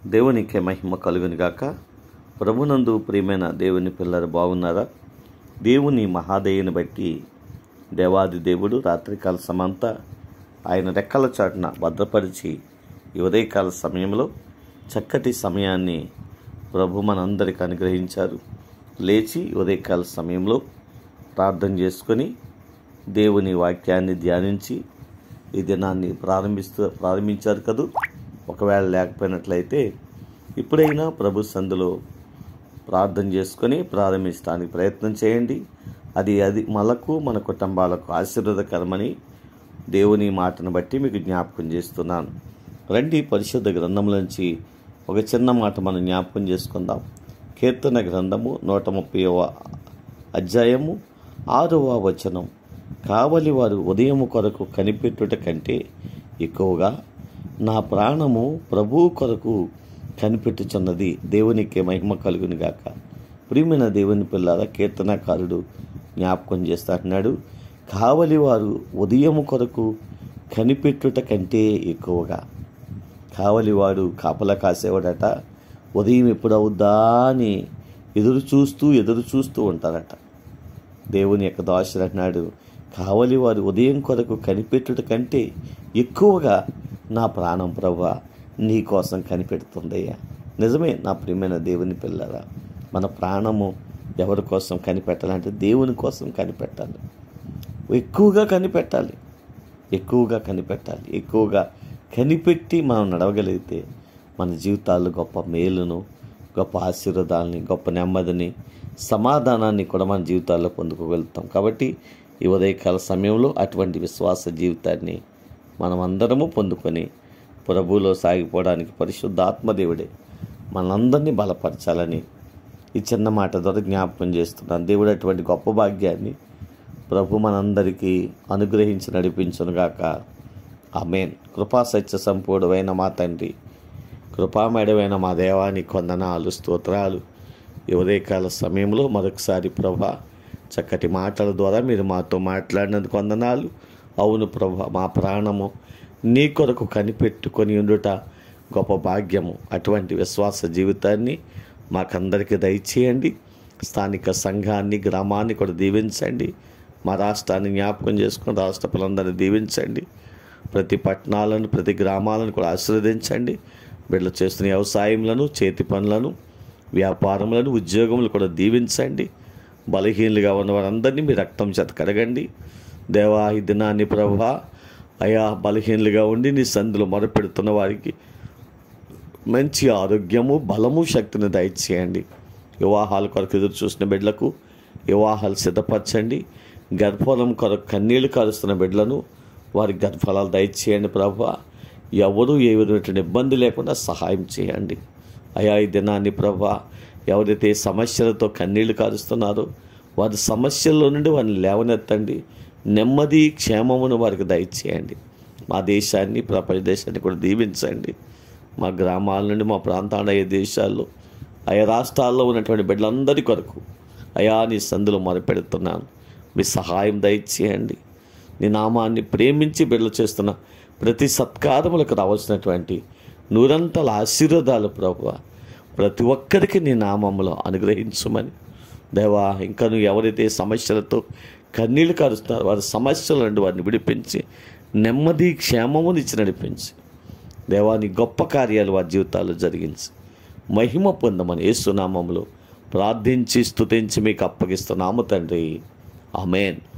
దేవునికి మహిమ కలుగుని గాక ప్రభునందు ప్రియమైన దేవుని పిల్లలు బాగున్నారా దేవుని మహాదయని బట్టి దేవాది దేవుడు రాత్రికాల సమంతా ఆయన రెక్కల చాటున భద్రపరిచి ఈ ఉదయకాల సమయంలో చక్కటి సమయాన్ని ప్రభు మనందరికి అనుగ్రహించారు లేచి ఉదయకాల సమయంలో ప్రార్థన చేసుకొని దేవుని వాక్యాన్ని ధ్యానించి ఈ దినాన్ని ప్రారంభిస్తూ ప్రారంభించారు కదూ ఒకవేళ లేకపోయినట్లయితే ఇప్పుడైనా ప్రభు సందులో ప్రార్థన చేసుకొని ప్రారంభించడానికి ప్రయత్నం చేయండి అది అది మనకు మన కుటుంబాలకు ఆశీర్వాదకరమని దేవుని మాటను బట్టి మీకు జ్ఞాపకం చేస్తున్నాను రండి పరిశుద్ధ గ్రంథంలోంచి ఒక చిన్న మాట మనం జ్ఞాపకం చేసుకుందాం కీర్తన గ్రంథము నూట ముప్పైవ అధ్యాయము ఆరవ వచనం కావలి వారు ఉదయం కొరకు కనిపెట్టుట కంటే ఎక్కువగా నా ప్రాణము ప్రభువు కొరకు కనిపెట్టుచున్నది దేవునికి మహిమ కలుగుని గాక ప్రియమైన దేవుని పిల్లల కీర్తనకారుడు జ్ఞాపకం చేస్తాడు కావలి వారు ఉదయం కొరకు కనిపెట్టుట కంటే ఎక్కువగా కావలివాడు కాపలా కాసేవాడట ఉదయం ఎప్పుడవుద్దా అని ఎదురు చూస్తూ ఎదురు చూస్తూ ఉంటారట దేవుని యొక్క దాసుడు అంటున్నాడు కావలి వారు ఉదయం కొరకు కనిపెట్టుట కంటే ఎక్కువగా నా ప్రాణం ప్రభా నీ కోసం కనిపెడుతుందయ్యా నిజమే నా ప్రియమైన దేవుని పిల్లరా మన ప్రాణము ఎవరి కోసం కనిపెట్టాలంటే దేవుని కోసం కనిపెట్టాలి ఎక్కువగా కనిపెట్టాలి ఎక్కువగా కనిపెట్టాలి ఎక్కువగా కనిపెట్టి మనం నడవగలిగితే మన జీవితాల్లో గొప్ప మేలును గొప్ప ఆశీర్వాదాలని గొప్ప నెమ్మదిని సమాధానాన్ని కూడా మన జీవితాల్లో పొందుకోగలుగుతాం కాబట్టి ఈ ఉదయకాల సమయంలో అటువంటి విశ్వాస జీవితాన్ని మనం అందరము పొందుకొని ప్రభువులో సాగిపోవడానికి పరిశుద్ధ ఆత్మదేవుడే మనందరినీ బలపరచాలని ఈ చిన్న మాట ద్వారా జ్ఞాపకం చేస్తున్నాను దేవుడు అటువంటి గొప్ప భాగ్యాన్ని ప్రభు మనందరికీ అనుగ్రహించి నడిపించునుగాక ఆమెన్ కృపా సత్య సంపూర్ణమైన మా తండ్రి కృపామేడమైన మా దేవాని కొందనాలు స్తోత్రాలు ఈ ఉదయకాల సమయంలో మరొకసారి ప్రభా చక్కటి మాటల ద్వారా మీరు మాతో మాట్లాడినందుకు వందనాలు అవును ప్రభా మా ప్రాణము నీ కొరకు కనిపెట్టుకొని ఉండుట గొప్ప భాగ్యము అటువంటి విశ్వాస జీవితాన్ని మాకందరికీ దయచేయండి స్థానిక సంఘాన్ని గ్రామాన్ని కూడా దీవించండి మా రాష్ట్రాన్ని జ్ఞాపకం చేసుకొని రాష్ట్ర పిల్లలందరినీ దీవించండి ప్రతి పట్టణాలను ప్రతి గ్రామాలను కూడా ఆశీర్వదించండి వీళ్ళు చేస్తున్న వ్యవసాయములను చేతి పనులను వ్యాపారములను ఉద్యోగములు కూడా దీవించండి బలహీనులుగా ఉన్న వారందరినీ మీ రక్తం చేత కడగండి దేవా ఈ దినాన్ని ప్రభా అయా బలహీనులుగా ఉండి నీ సందులో మొరపెడుతున్న వారికి మంచి ఆరోగ్యము బలము శక్తిని దయచేయండి వివాహాల కొరకు ఎదురు చూసిన బిడ్డలకు వివాహాలు సిద్ధపరచండి గర్భఫలం కొరకు కన్నీళ్లు కారుస్తున్న బిడ్డలను వారి గర్భఫలాలు దయచేయండి ప్రభా ఎవరు ఏ విధమైనటువంటి ఇబ్బంది లేకుండా సహాయం చేయండి అయా ఈ దినాన్ని ప్రభా ఎవరైతే సమస్యలతో కన్నీళ్లు కారుస్తున్నారో వారి సమస్యల్లో నుండి వారిని లేవనెత్తండి నెమ్మది క్షేమమును వారికి దయచేయండి మా దేశాన్ని ప్రపంచ దేశాన్ని కూడా దీవించండి మా గ్రామాల నుండి మా ప్రాంతాల అయ్యే దేశాల్లో ఆయా రాష్ట్రాల్లో ఉన్నటువంటి బిడ్డలందరి కొరకు అయా నీ సందులో మొరపెడుతున్నాను మీ సహాయం దయచేయండి నీ నామాన్ని ప్రేమించి బిడ్డలు చేస్తున్న ప్రతి సత్కారములకు రావాల్సినటువంటి నూరంతల ఆశీర్వాదాలు ప్రభు ప్రతి ఒక్కరికి నీ నామంలో అనుగ్రహించమని దేవా ఇంకా నువ్వు ఎవరైతే సమస్యలతో కన్నీళ్లు కారుస్తున్నారో వారి సమస్యల నుండి వారిని విడిపించి నెమ్మది క్షేమమునిచ్చి నడిపించి దేవా నీ గొప్ప కార్యాలు వారి జీవితాల్లో జరిగించి మహిమ పొందమని యేసునామంలో ప్రార్థించి స్తుతించి మీకు అప్పగిస్తున్నాము తండ్రి ఆమెన్